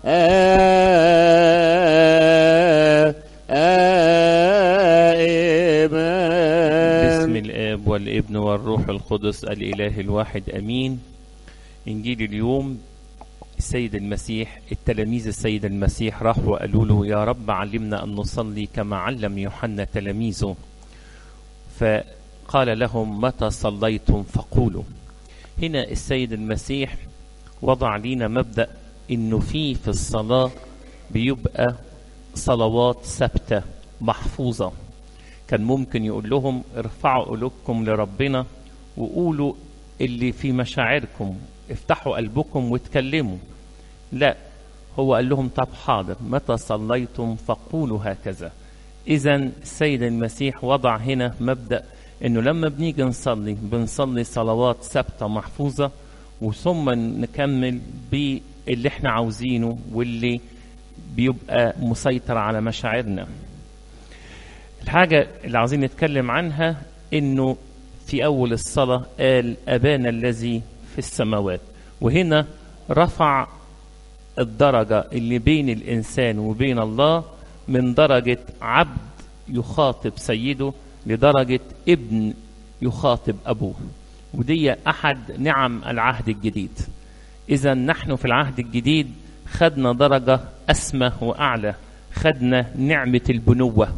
باسم الآب والابن والروح القدس الإله الواحد أمين إنجيل اليوم السيد المسيح التلاميذ السيد المسيح راحوا وقالوا له يا رب علمنا أن نصلي كما علم يوحنا تلاميذه فقال لهم متى صليتم فقولوا هنا السيد المسيح وضع لنا مبدأ إنه في في الصلاة بيبقى صلوات ثابتة محفوظة كان ممكن يقول لهم ارفعوا قلوبكم لربنا وقولوا اللي في مشاعركم افتحوا قلبكم واتكلموا لا هو قال لهم طب حاضر متى صليتم فقولوا هكذا اذا السيد المسيح وضع هنا مبدا انه لما بنيجي نصلي بنصلي صلوات ثابته محفوظه وثم نكمل باللي احنا عاوزينه واللي بيبقى مسيطر على مشاعرنا الحاجة اللي عاوزين نتكلم عنها انه في اول الصلاة قال ابانا الذي في السماوات وهنا رفع الدرجة اللي بين الانسان وبين الله من درجة عبد يخاطب سيده لدرجة ابن يخاطب ابوه ودي احد نعم العهد الجديد اذا نحن في العهد الجديد خدنا درجة اسمى واعلى خدنا نعمة البنوة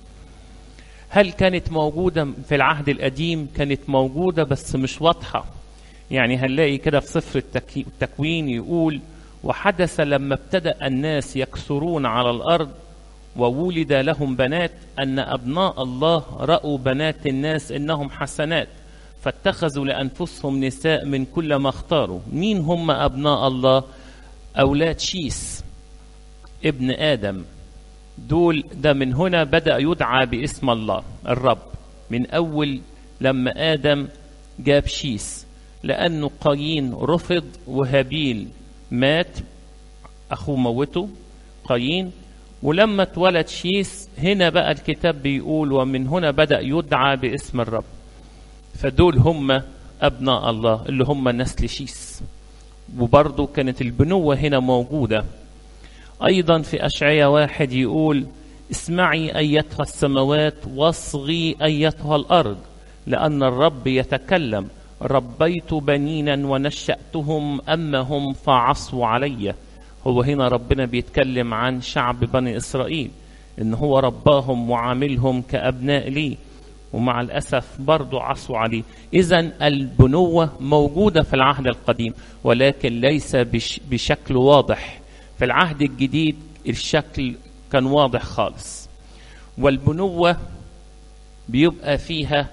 هل كانت موجودة في العهد القديم كانت موجودة بس مش واضحة يعني هنلاقي كده في سفر التكوين يقول وحدث لما ابتدأ الناس يكثرون على الأرض وولد لهم بنات أن أبناء الله رأوا بنات الناس إنهم حسنات فاتخذوا لأنفسهم نساء من كل ما اختاروا مين هم أبناء الله أولاد شيس ابن آدم دول ده من هنا بدأ يدعى باسم الله الرب من أول لما آدم جاب شيس لأنه قايين رفض وهابيل مات أخوه موته قايين ولما اتولد شيس هنا بقى الكتاب بيقول ومن هنا بدأ يدعى باسم الرب فدول هم أبناء الله اللي هم نسل شيس وبرضه كانت البنوة هنا موجودة أيضا في أشعية واحد يقول اسمعي أيتها السماوات واصغي أيتها الأرض لأن الرب يتكلم ربيت بنينا ونشأتهم أما هم فعصوا علي هو هنا ربنا بيتكلم عن شعب بني إسرائيل إن هو رباهم وعاملهم كأبناء ليه ومع الأسف برضو عصوا عليه إذا البنوة موجودة في العهد القديم ولكن ليس بش بشكل واضح في العهد الجديد الشكل كان واضح خالص والبنوة بيبقى فيها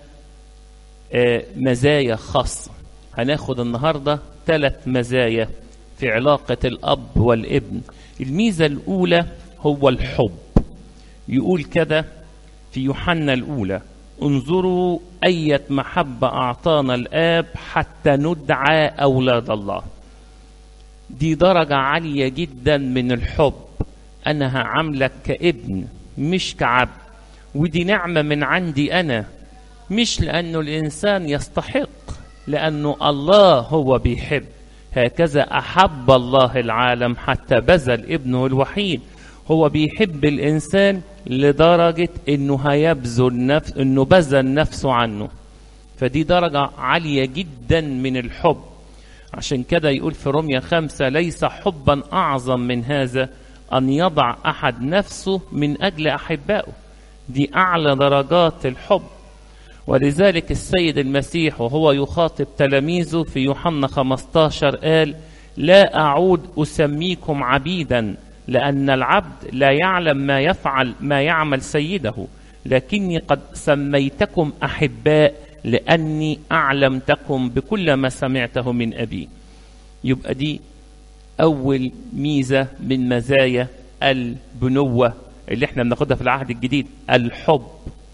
مزايا خاصة هناخد النهاردة ثلاث مزايا في علاقة الأب والابن الميزة الأولى هو الحب يقول كده في يوحنا الأولى انظروا أية محبة أعطانا الآب حتى ندعى أولاد الله دي درجة عالية جدا من الحب أنا هعاملك كابن مش كعبد ودي نعمة من عندي أنا مش لأنه الإنسان يستحق لأنه الله هو بيحب هكذا أحب الله العالم حتى بذل ابنه الوحيد هو بيحب الإنسان لدرجة إنه هيبذل نفس إنه بذل نفسه عنه فدي درجة عالية جدا من الحب عشان كده يقول في روميا خمسة ليس حبا أعظم من هذا أن يضع أحد نفسه من أجل أحبائه دي أعلى درجات الحب ولذلك السيد المسيح وهو يخاطب تلاميذه في يوحنا 15 قال لا أعود أسميكم عبيدا لأن العبد لا يعلم ما يفعل ما يعمل سيده لكني قد سميتكم أحباء لأني أعلمتكم بكل ما سمعته من أبي يبقى دي أول ميزة من مزايا البنوة اللي احنا بناخدها في العهد الجديد الحب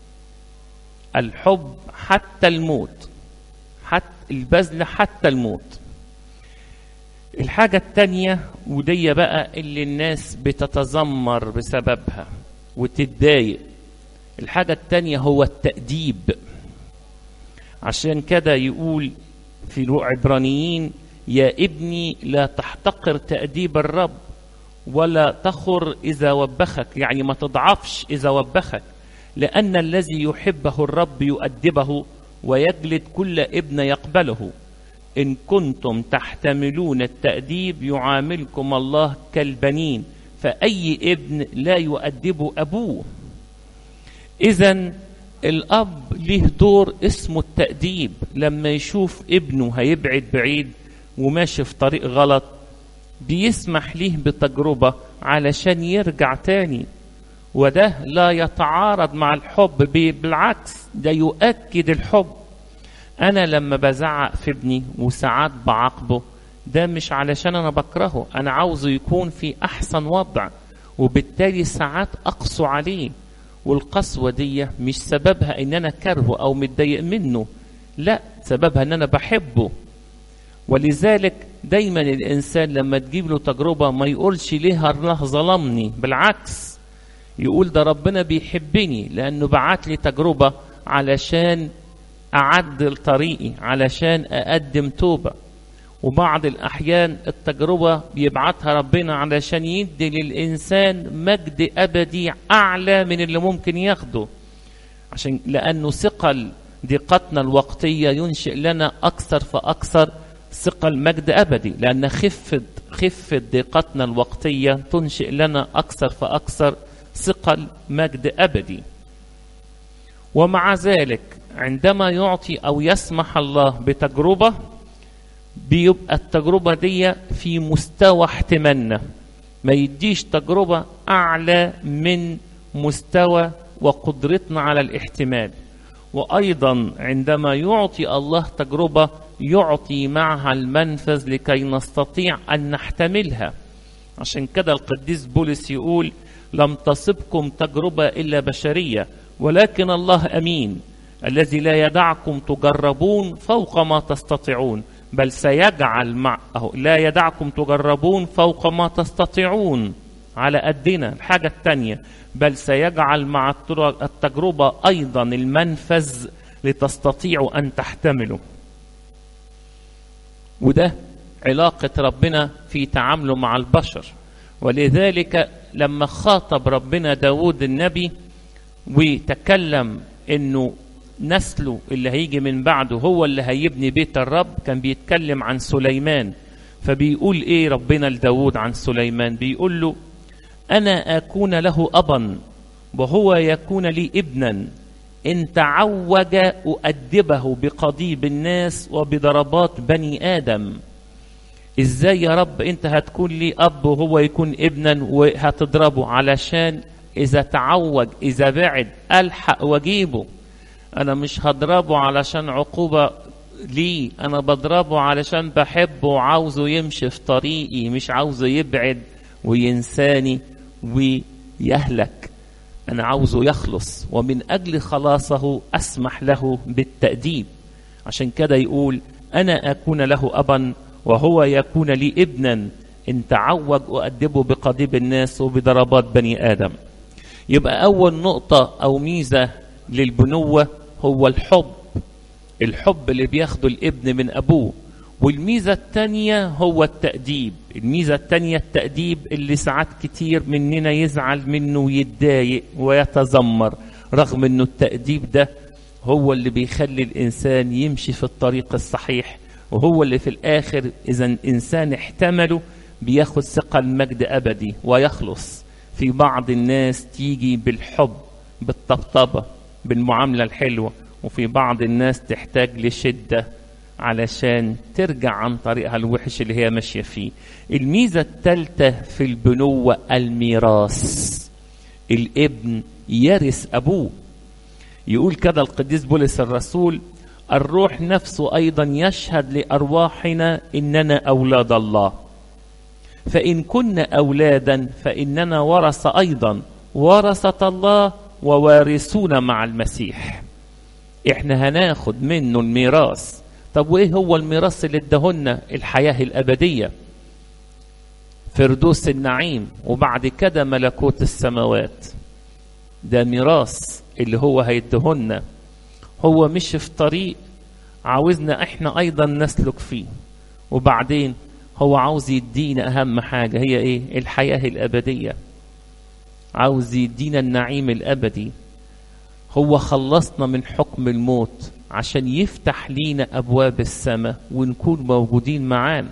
الحب حتى الموت حتى البذل حتى الموت الحاجة التانية ودي بقى اللي الناس بتتذمر بسببها وتتضايق الحاجة التانية هو التأديب عشان كده يقول في عبرانيين يا ابني لا تحتقر تأديب الرب ولا تخر إذا وبخك يعني ما تضعفش إذا وبخك لأن الذي يحبه الرب يؤدبه ويجلد كل ابن يقبله إن كنتم تحتملون التأديب يعاملكم الله كالبنين فأي ابن لا يؤدب أبوه إذا الأب له دور اسمه التأديب لما يشوف ابنه هيبعد بعيد وماشي في طريق غلط بيسمح ليه بتجربة علشان يرجع تاني وده لا يتعارض مع الحب بالعكس ده يؤكد الحب أنا لما بزعق في ابني وساعات بعاقبه ده مش علشان أنا بكرهه أنا عاوزه يكون في أحسن وضع وبالتالي ساعات أقسو عليه والقسوة دي مش سببها إن أنا كرهه أو متضايق منه لا سببها إن أنا بحبه ولذلك دايما الإنسان لما تجيب له تجربة ما يقولش ليه الله ظلمني بالعكس يقول ده ربنا بيحبني لأنه بعت لي تجربة علشان أعدل طريقي علشان أقدم توبة وبعض الأحيان التجربة بيبعتها ربنا علشان يدي للإنسان مجد أبدي أعلى من اللي ممكن ياخده عشان لأنه ثقل ضيقتنا الوقتية ينشئ لنا أكثر فأكثر ثقل مجد أبدي لأن خفة خفة ضيقتنا الوقتية تنشئ لنا أكثر فأكثر ثقل مجد أبدي ومع ذلك عندما يعطي أو يسمح الله بتجربة بيبقى التجربة دي في مستوى احتمالنا ما يديش تجربة أعلى من مستوى وقدرتنا على الاحتمال وأيضا عندما يعطي الله تجربة يعطي معها المنفذ لكي نستطيع أن نحتملها عشان كده القديس بولس يقول لم تصبكم تجربة إلا بشرية ولكن الله أمين الذي لا يدعكم تجربون فوق ما تستطيعون بل سيجعل معه لا يدعكم تجربون فوق ما تستطيعون على قدنا الحاجة الثانية بل سيجعل مع التجربة أيضا المنفذ لتستطيعوا أن تحتملوا وده علاقة ربنا في تعامله مع البشر ولذلك لما خاطب ربنا داود النبي وتكلم انه نسله اللي هيجي من بعده هو اللي هيبني بيت الرب كان بيتكلم عن سليمان فبيقول ايه ربنا لداود عن سليمان بيقول له انا اكون له ابا وهو يكون لي ابنا ان تعوج اؤدبه بقضيب الناس وبضربات بني ادم ازاي يا رب انت هتكون لي اب وهو يكون ابنا وهتضربه علشان اذا تعوج اذا بعد الحق واجيبه انا مش هضربه علشان عقوبة ليه انا بضربه علشان بحبه وعاوزه يمشي في طريقي مش عاوزه يبعد وينساني ويهلك انا عاوزه يخلص ومن اجل خلاصه اسمح له بالتأديب عشان كده يقول انا اكون له ابا وهو يكون لي ابنا ان تعوج اؤدبه بقضيب الناس وبضربات بني ادم يبقى اول نقطه او ميزه للبنوه هو الحب الحب اللي بياخده الابن من ابوه والميزة التانية هو التأديب الميزة التانية التأديب اللي ساعات كتير مننا يزعل منه ويتضايق ويتذمر رغم انه التأديب ده هو اللي بيخلي الإنسان يمشي في الطريق الصحيح وهو اللي في الآخر إذا الإنسان احتمله بياخد ثقل مجد أبدي ويخلص في بعض الناس تيجي بالحب بالطبطبة بالمعاملة الحلوة وفي بعض الناس تحتاج لشدة علشان ترجع عن طريقها الوحش اللي هي ماشية فيه الميزة الثالثة في البنوة الميراث الابن يرث أبوه يقول كده القديس بولس الرسول الروح نفسه أيضا يشهد لأرواحنا إننا أولاد الله فإن كنا أولادا فإننا ورث أيضا ورثة الله ووارثون مع المسيح احنا هناخد منه الميراث طب وايه هو الميراث اللي ادهنا الحياة الأبدية فردوس النعيم وبعد كده ملكوت السماوات ده ميراث اللي هو هيدهنا هو مش في طريق عاوزنا احنا ايضا نسلك فيه وبعدين هو عاوز يدينا أهم حاجة هي إيه الحياة الأبدية عاوز يدينا النعيم الأبدي هو خلصنا من حكم الموت عشان يفتح لينا أبواب السماء ونكون موجودين معاه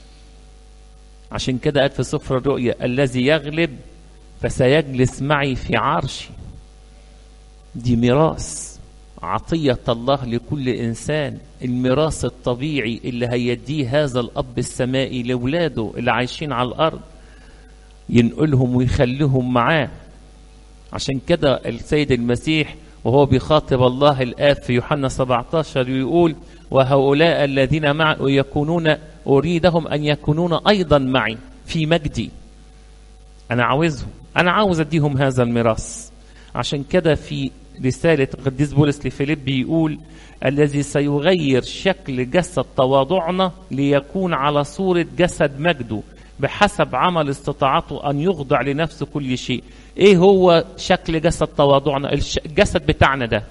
عشان كده قال في سفر الرؤيا الذي يغلب فسيجلس معي في عرشي دي ميراث عطية الله لكل إنسان الميراث الطبيعي اللي هيديه هذا الأب السمائي لأولاده اللي عايشين على الأرض ينقلهم ويخليهم معاه عشان كده السيد المسيح وهو بيخاطب الله الآب في يوحنا 17 يقول وهؤلاء الذين معي يكونون أريدهم أن يكونون أيضا معي في مجدي أنا عاوزهم أنا عاوز أديهم هذا الميراث عشان كده في رسالة قديس بولس لفيليب يقول الذي سيغير شكل جسد تواضعنا ليكون على صورة جسد مجده بحسب عمل استطاعته أن يخضع لنفسه كل شيء إيه هو شكل جسد تواضعنا الجسد بتاعنا ده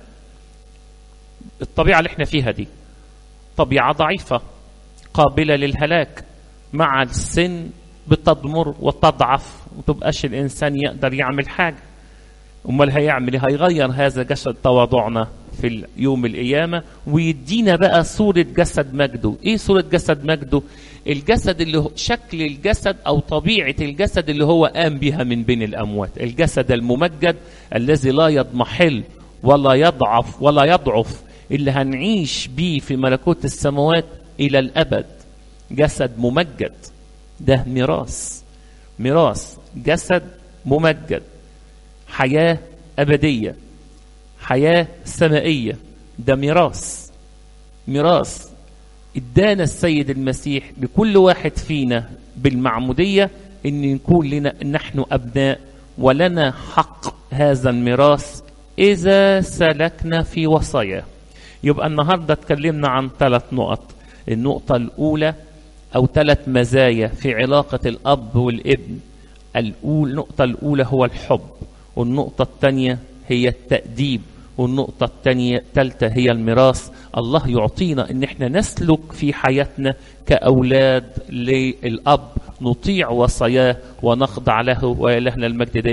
الطبيعة اللي احنا فيها دي طبيعة ضعيفة قابلة للهلاك مع السن بتضمر وتضعف وتبقاش الإنسان يقدر يعمل حاجة امال هيعمل ايه هيغير هذا جسد تواضعنا في يوم القيامه ويدينا بقى صوره جسد مجده ايه صوره جسد مجده الجسد اللي هو شكل الجسد او طبيعه الجسد اللي هو قام بها من بين الاموات الجسد الممجد الذي لا يضمحل ولا يضعف ولا يضعف اللي هنعيش بيه في ملكوت السماوات الى الابد جسد ممجد ده ميراث ميراث جسد ممجد حياة أبدية حياة سمائية ده ميراث ميراث ادانا السيد المسيح لكل واحد فينا بالمعمودية ان نكون لنا نحن أبناء ولنا حق هذا الميراث إذا سلكنا في وصاياه يبقى النهاردة اتكلمنا عن ثلاث نقط النقطة الأولى أو ثلاث مزايا في علاقة الأب والابن الأول النقطة الأولى هو الحب والنقطة الثانية هي التأديب والنقطة الثانية الثالثة هي الميراث الله يعطينا ان احنا نسلك في حياتنا كأولاد للأب نطيع وصاياه ونخضع له وإلهنا المجد